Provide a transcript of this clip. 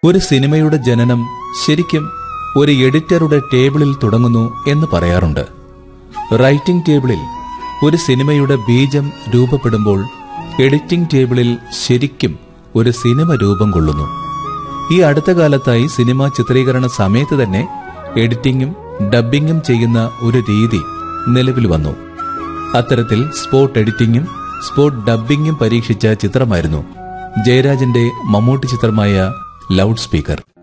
ഒരു സിനിമയുടെ ജനനം ശരിക്കും ഒരു എഡിറ്ററുടെ ടേബിളിൽ തുടങ്ങുന്നു എന്ന് പറയാറുണ്ട് റൈറ്റിംഗ് ടേബിളിൽ ഒരു സിനിമയുടെ ബീജം രൂപപ്പെടുമ്പോൾ എഡിറ്റിംഗ് ടേബിളിൽ ശരിക്കും ഒരു സിനിമ രൂപം കൊള്ളുന്നു ഈ അടുത്ത കാലത്തായി സിനിമാ ചിത്രീകരണ സമയത്ത് തന്നെ എഡിറ്റിംഗും ഡബ്ബിങ്ങും ചെയ്യുന്ന ഒരു രീതി നിലവിൽ വന്നു അത്തരത്തിൽ സ്പോട്ട് എഡിറ്റിംഗും സ്പോട്ട് ഡബ്ബിങ്ങും പരീക്ഷിച്ച ചിത്രമായിരുന്നു ജയരാജന്റെ മമ്മൂട്ടി ചിത്രമായ ലൗഡ് സ്പീക്കർ